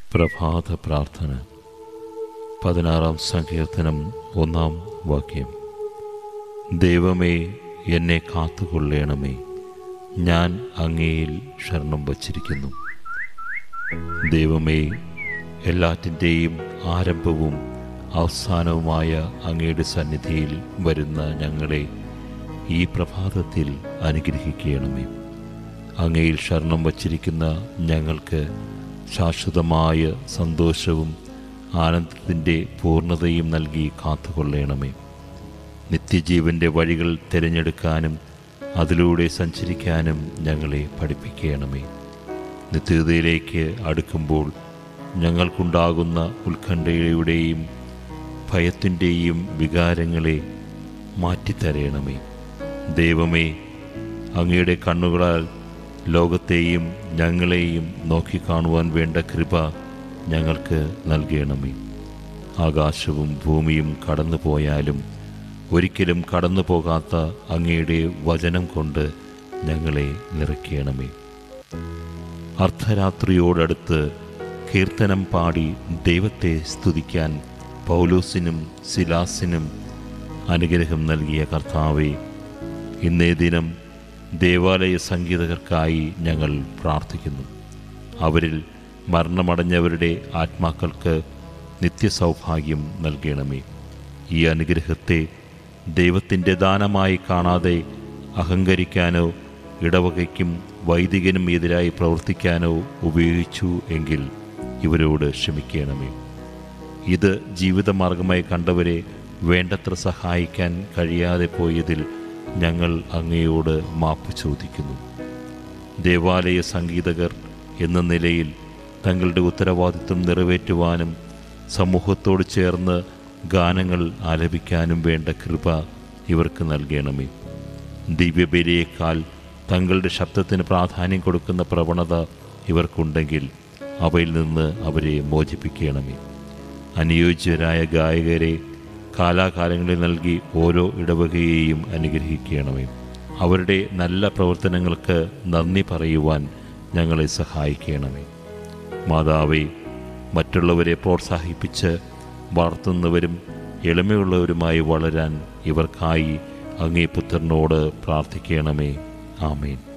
പ്രഭാത പ്രാർത്ഥന പതിനാറാം സങ്കീർത്തനം ഒന്നാം വാക്യം ദൈവമേ എന്നെ കാത്തുകൊള്ളണമേ ഞാൻ അങ്ങയിൽ ശരണം വച്ചിരിക്കുന്നു ദൈവമേ എല്ലാറ്റിൻ്റെയും ആരംഭവും അവസാനവുമായ അങ്ങയുടെ സന്നിധിയിൽ വരുന്ന ഞങ്ങളെ ഈ പ്രഭാതത്തിൽ അനുഗ്രഹിക്കണമേ അങ്ങയിൽ ശരണം വച്ചിരിക്കുന്ന ഞങ്ങൾക്ക് ശാശ്വതമായ സന്തോഷവും ആനന്ദത്തിൻ്റെ പൂർണ്ണതയും നൽകി കാത്തുകൊള്ളണമേ നിത്യജീവൻ്റെ വഴികൾ തിരഞ്ഞെടുക്കാനും അതിലൂടെ സഞ്ചരിക്കാനും ഞങ്ങളെ പഠിപ്പിക്കണമേ നിത്യതയിലേക്ക് അടുക്കുമ്പോൾ ഞങ്ങൾക്കുണ്ടാകുന്ന ഉത്കണ്ഠയുടെയും ഭയത്തിൻ്റെയും വികാരങ്ങളെ മാറ്റിത്തരയണമേ ദൈവമേ അങ്ങയുടെ കണ്ണുകളാൽ ലോകത്തെയും ഞങ്ങളെയും നോക്കിക്കാണുവാൻ വേണ്ട കൃപ ഞങ്ങൾക്ക് നൽകണമേ ആകാശവും ഭൂമിയും കടന്നു പോയാലും ഒരിക്കലും കടന്നു പോകാത്ത അങ്ങയുടെ വചനം കൊണ്ട് ഞങ്ങളെ നിറയ്ക്കണമേ അർദ്ധരാത്രിയോടടുത്ത് കീർത്തനം പാടി ദൈവത്തെ സ്തുതിക്കാൻ പൗലോസിനും സിലാസിനും അനുഗ്രഹം നൽകിയ കർത്താവെ ഇന്നേ ദിനം ദേവാലയ സംഗീതകർക്കായി ഞങ്ങൾ പ്രാർത്ഥിക്കുന്നു അവരിൽ മരണമടഞ്ഞവരുടെ ആത്മാക്കൾക്ക് നിത്യസൗഭാഗ്യം നൽകണമേ ഈ അനുഗ്രഹത്തെ ദൈവത്തിൻ്റെ ദാനമായി കാണാതെ അഹങ്കരിക്കാനോ ഇടവകയ്ക്കും വൈദികനും എതിരായി പ്രവർത്തിക്കാനോ ഉപയോഗിച്ചു എങ്കിൽ ഇവരോട് ക്ഷമിക്കണമേ ഇത് ജീവിതമാർഗമായി കണ്ടവരെ വേണ്ടത്ര സഹായിക്കാൻ കഴിയാതെ പോയതിൽ ഞങ്ങൾ അങ്ങയോട് മാപ്പ് ചോദിക്കുന്നു ദേവാലയ സംഗീതകർ എന്ന നിലയിൽ തങ്ങളുടെ ഉത്തരവാദിത്വം നിറവേറ്റുവാനും സമൂഹത്തോട് ചേർന്ന് ഗാനങ്ങൾ ആലപിക്കാനും വേണ്ട കൃപ ഇവർക്ക് നൽകണമേ ദിവ്യബലിയേക്കാൾ തങ്ങളുടെ ശബ്ദത്തിന് പ്രാധാന്യം കൊടുക്കുന്ന പ്രവണത ഇവർക്കുണ്ടെങ്കിൽ അവയിൽ നിന്ന് അവരെ മോചിപ്പിക്കണമേ അനുയോജ്യരായ ഗായകരെ കാലാകാലങ്ങളിൽ നൽകി ഓരോ ഇടവകയെയും അനുഗ്രഹിക്കണമേ അവരുടെ നല്ല പ്രവർത്തനങ്ങൾക്ക് നന്ദി പറയുവാൻ ഞങ്ങളെ സഹായിക്കണമേ മാതാവേ മറ്റുള്ളവരെ പ്രോത്സാഹിപ്പിച്ച് വളർത്തുന്നവരും എളിമയുള്ളവരുമായി വളരാൻ ഇവർക്കായി അങ്ങേ പുത്രനോട് പ്രാർത്ഥിക്കണമേ ആമേൻ